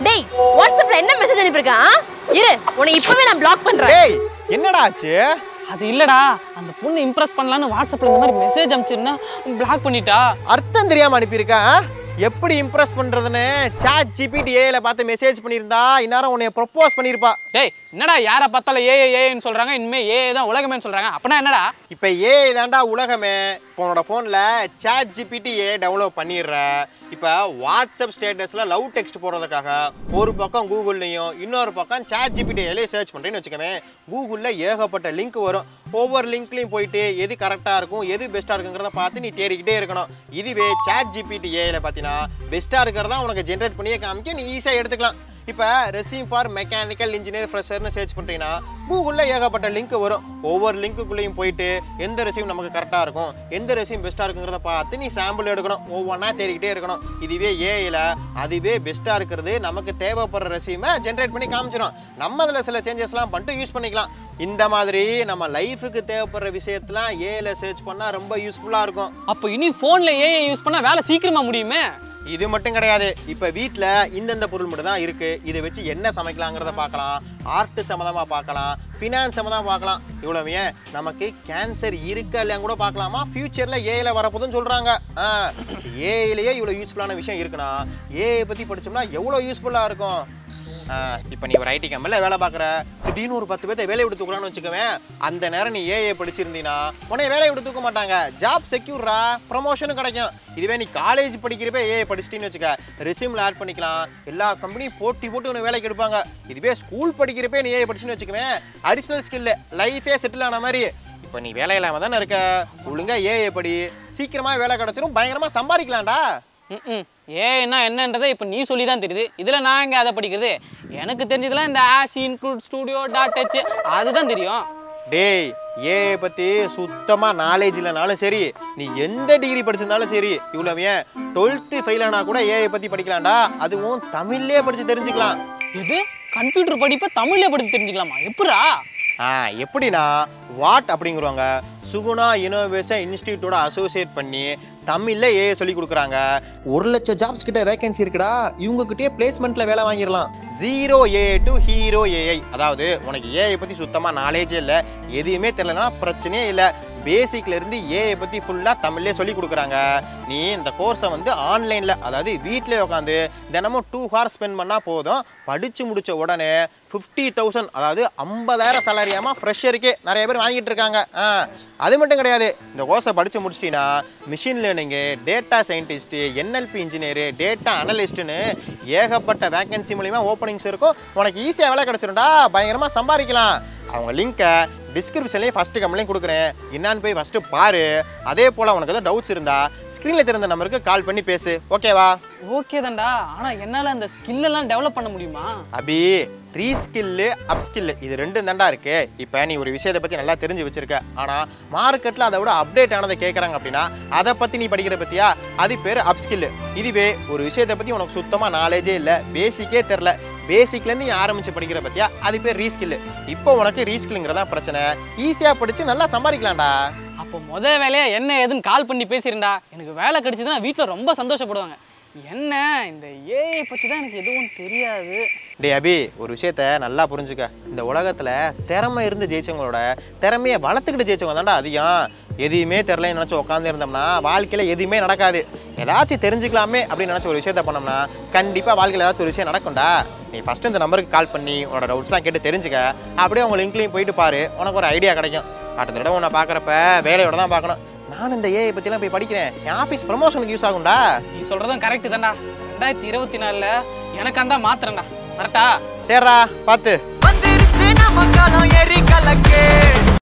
டேய் வாட்ஸ்அப்ல என்ன மெசேஜ் அனுப்பியிருக்கான் இரு உன்னை இப்பவே நான் பிளாக் பண்றேன் டேய் என்னடா ஆச்சு அது இல்லடா அந்த பொண்ணு இம்ப்ரெஸ் பண்ணலான்னு வாட்ஸ்அப்ல இந்த மாதிரி மெசேஜ் அனுப்பிச்சிருந்தா பிளாக் பண்ணிட்டா அர்த்தம் தெரியாம அனுப்பியிருக்கா எப்படி இம்ப்ரெஸ் பண்றதுன்னு சாட் ஜிபிடி ஏல பார்த்து மெசேஜ் பண்ணியிருந்தா இந்நேரம் உன்னைய ப்ரொப்போஸ் பண்ணியிருப்பா டேய் என்னடா யாரை பார்த்தாலும் ஏ ஏன்னு சொல்றாங்க இனிமே ஏ தான் உலகமேன்னு சொல்றாங்க அப்பனா என்னடா இப்போ ஏ தாண்டா உலகமே இப்போ உன்னோட ஃபோனில் சாட் ஜிபிடி ஏ டவுன்லோட் பண்ணிடுற இப்போ வாட்ஸ்அப் ஸ்டேட்டஸில் லவ் டெக்ஸ்ட் போடுறதுக்காக ஒரு பக்கம் கூகுள்லையும் இன்னொரு பக்கம் சாட் ஜிபிடி ஏலே சர்ச் பண்ணுறேன்னு வச்சுக்கோமே கூகுளில் ஏகப்பட்ட லிங்க் வரும் ஒவ்வொரு லிங்க்லையும் போயிட்டு எது கரெக்டாக இருக்கும் எது பெஸ்ட்டாக இருக்குங்கிறத பார்த்து நீ தேடிக்கிட்டே இருக்கணும் இதுவே சாட் ஜிபிடி ஏல பார்த்தீங்கன்னா பெஸ்ட்டாக இருக்கிறதா உனக்கு ஜென்ரேட் பண்ணியே காமிக்க நீ ஈஸியாக எடுத்துக்கலாம் இப்போ ரெசியூம் ஃபார் மெக்கானிக்கல் இன்ஜினியர் ஃப்ரெஷர்னு சர்ச் பண்ணுறீங்கன்னா கூகுளில் ஏகப்பட்ட லிங்க் வரும் ஒவ்வொரு லிங்க்குள்ளேயும் போயிட்டு எந்த ரெசியூம் நமக்கு கரெக்டாக இருக்கும் எந்த ரெசியூம் பெஸ்ட்டாக இருக்குங்கிறத பார்த்து நீ சாம்பிள் எடுக்கணும் ஒவ்வொன்றா தேடிக்கிட்டே இருக்கணும் இதுவே ஏஐயில் அதுவே பெஸ்ட்டாக இருக்கிறது நமக்கு தேவைப்படுற ரெசியூமை ஜென்ரேட் பண்ணி காமிச்சிடும் நம்ம அதில் சில சேஞ்சஸ்லாம் பண்ணிட்டு யூஸ் பண்ணிக்கலாம் இந்த மாதிரி நம்ம லைஃபுக்கு தேவைப்படுற விஷயத்தெல்லாம் ஏஐல சர்ச் பண்ணால் ரொம்ப யூஸ்ஃபுல்லாக இருக்கும் அப்போ இனி ஃபோன்ல ஏ யூஸ் பண்ணா வேலை சீக்கிரமா முடியுமே இது மட்டும் கிடையாது இப்போ வீட்டில் இந்தந்த பொருள் மட்டும் தான் இருக்குது இதை வச்சு என்ன சமைக்கலாங்கிறத பார்க்கலாம் ஆர்ட் சம்மந்தமாக பார்க்கலாம் ஃபினான்ஸ் சம்மந்தமாக பார்க்கலாம் இவ்வளவு ஏன் நமக்கு கேன்சர் இருக்கா இல்லையா கூட பார்க்கலாமா ஃப்யூச்சரில் ஏஐல வரப்போதுன்னு சொல்கிறாங்க ஏஐலேயே இவ்வளோ யூஸ்ஃபுல்லான விஷயம் இருக்குன்னா ஏஐ பற்றி படிச்சோம்னா எவ்வளோ யூஸ்ஃபுல்லாக இருக்கும் இப்போ நீ ஒரு ஐடி கம்பெனியில் வேலை பார்க்குற திடீர்னு ஒரு பத்து பேர்த்த வேலையை விட்டு தூக்கலாம்னு வச்சுக்கவேன் அந்த நேரம் நீ ஏஏ படிச்சிருந்தீங்கன்னா உன்னை வேலையை விட்டு தூக்க மாட்டாங்க ஜாப் செக்யூர்ரா ப்ரமோஷனும் கிடைக்கும் இதுவே நீ காலேஜ் படிக்கிறப்ப ஏஏ படிச்சிட்டின்னு வச்சுக்க ரெசியூமில் ஆட் பண்ணிக்கலாம் எல்லா கம்பெனியும் போட்டி போட்டு உன்னை வேலைக்கு எடுப்பாங்க இதுவே ஸ்கூல் படிக்கிறப்பே நீ ஏஏ படிச்சுன்னு வச்சுக்கவேன் அடிஷ்னல் ஸ்கில்லு லைஃபே செட்டில் ஆன மாதிரி இப்போ நீ வேலை இல்லாமல் தானே இருக்க ஒழுங்கா ஏஏ படி சீக்கிரமாக வேலை கிடச்சிரும் பயங்கரமாக சம்பாதிக்கலாம்டா ம் ஏன்னா என்னன்றதை இப்போ நீ சொல்லி தான் தெரியுது இதில் நான் எங்கே அதை படிக்கிறது எனக்கு தெரிஞ்சதெல்லாம் இந்த ஆஷ் இன்க்ளூட் ஸ்டூடியோ டாட் டச் அதுதான் தெரியும் டேய் ஏஐ பற்றி சுத்தமாக நாலேஜ் இல்லைனாலும் சரி நீ எந்த டிகிரி படிச்சிருந்தாலும் சரி இவ்வளோ ஏன் டுவெல்த்து ஃபெயில் ஆனால் கூட ஏஐ பற்றி படிக்கலாம்டா அதுவும் தமிழ்லேயே படித்து தெரிஞ்சுக்கலாம் இது கம்ப்யூட்டர் படிப்பை தமிழ்ல படித்து தெரிஞ்சுக்கலாமா எப்படா ஆ எப்படின்னா வாட் அப்படிங்கிறவங்க சுகுணா இனோவேஷன் இன்ஸ்டியூட்டோட அசோசியேட் பண்ணி தமிழ்ல ஏஐ சொல்லி கொடுக்குறாங்க ஒரு லட்சம் ஜாப்ஸ் கிட்ட வேகன்சி இருக்குடா இவங்க கிட்டே பிளேஸ்மெண்ட்ல வேலை வாங்கிடலாம் ஜீரோ ஏ டு ஹீரோ ஏஐ அதாவது உனக்கு ஏஐ பத்தி சுத்தமா நாலேஜே இல்லை எதுவுமே தெரியலனா பிரச்சனையே இல்லை பேசிக்ல இருந்து ஏஐ பத்தி ஃபுல்லா தமிழ்லேயே சொல்லி கொடுக்குறாங்க நீ இந்த கோர்ஸை வந்து ஆன்லைன்ல அதாவது வீட்டிலே உட்காந்து தினமும் டூ ஹவர்ஸ் ஸ்பெண்ட் பண்ணா போதும் படிச்சு முடிச்ச உடனே ஃபிஃப்டி தௌசண்ட் அதாவது ஐம்பதாயிரம் சேலரியாமா ஃப்ரெஷருக்கே நிறைய பேர் வாங்கிட்டு இருக்காங்க ஆ, அது மட்டும் கிடையாது இந்த கோர்ஸை படித்து முடிச்சிட்டிங்கன்னா machine learning data scientist NLP engineer data அனலிஸ்ட்டுன்னு ஏகப்பட்ட வேகன்சி மூலிமா ஓப்பனிங்ஸ் இருக்கும் உனக்கு ஈஸியாக வேலை கிடச்சிரும்டா பயங்கரமாக சம்பாதிக்கலாம் அவங்க லிங்க்கை டிஸ்கிரிப்ஷன்லேயே ஃபஸ்ட்டு கம்பெனியும் கொடுக்குறேன் என்னான்னு போய் ஃபஸ்ட்டு பாரு அதே போல் உனக்கு எதுவும் டவுட்ஸ் இருந்தால் ஸ்க்ரீனில் தெரிந்த நம்பருக்கு கால் பண்ணி பேசு ஓகேவா ஓகே தான்டா ஆனால் என்னால் அந்த ஸ்கில்லெல்லாம் டெவலப் பண்ண முடியுமா அபி ரீஸ்கில்லு அப்ஸ்கில்லு இது ரெண்டும் தாண்டா இருக்கு இப்போ நீ ஒரு விஷயத்தை பற்றி நல்லா தெரிஞ்சு வச்சிருக்க ஆனால் மார்க்கெட்டில் அதை விட அப்டேட் ஆனதை கேட்குறாங்க அப்படின்னா அதை பற்றி நீ படிக்கிற பற்றியா அது பேர் அப்ஸ்கில்லு இதுவே ஒரு விஷயத்தை பற்றி உனக்கு சுத்தமாக நாலேஜே இல்லை பேசிக்கே தெரில பேசிக்லேருந்து நீ ஆரம்பிச்சு படிக்கிற பற்றியா அது பேர் ரீஸ்கில்லு இப்போ உனக்கு ரீஸ்கில்லுங்கிறதா பிரச்சனை ஈஸியாக படித்து நல்லா சம்பாதிக்கலாம்டா அப்போ முத வேலையா என்ன ஏதுன்னு கால் பண்ணி பேசிடுறேன்டா எனக்கு வேலை கிடைச்சதுன்னா வீட்டில் ரொம்ப சந்தோஷப்படுவாங்க என்ன இந்த ஏஐ பற்றி தான் எனக்கு எதுவும் தெரியாது டே அபி ஒரு விஷயத்த நல்லா புரிஞ்சுக்க இந்த உலகத்தில் திறமை இருந்து ஜெயிச்சவங்களோட திறமையை வளர்த்துக்கிட்டு ஜெயிச்சவங்க தான்டா அதிகம் எதையுமே தெரிலன்னு நினச்சி உட்காந்து இருந்தோம்னா வாழ்க்கையில் எதுவுமே நடக்காது ஏதாச்சும் தெரிஞ்சுக்கலாமே அப்படின்னு நினச்ச ஒரு விஷயத்த பண்ணோம்னா கண்டிப்பாக வாழ்க்கையில் ஏதாச்சும் ஒரு விஷயம் நடக்கும்டா நீ ஃபஸ்ட்டு இந்த நம்பருக்கு கால் பண்ணி உன்னோட டவுட்ஸ்லாம் கேட்டு தெரிஞ்சுக்க அப்படியே உங்க லிங்க்லையும் போயிட்டு பாரு உனக்கு ஒரு ஐடியா கிடைக்கும் அடுத்த தடவை உன்னை பார்க்குறப்ப வேலையோட தான் பார்க்கணும் நான் இந்த ஏஐ பற்றிலாம் போய் படிக்கிறேன் என் ஆஃபீஸ் ப்ரமோஷனுக்கு யூஸ் ஆகும்டா நீ சொல்கிறதும் கரெக்டு தான்டா ரெண்டாயிரத்தி இருபத்தி நாலில் எனக்கு அந்த மாத்திரம்டா கரெக்டா சரிடா பார்த்து வந்துருச்சு நம்ம காலம் எரி கலக்கே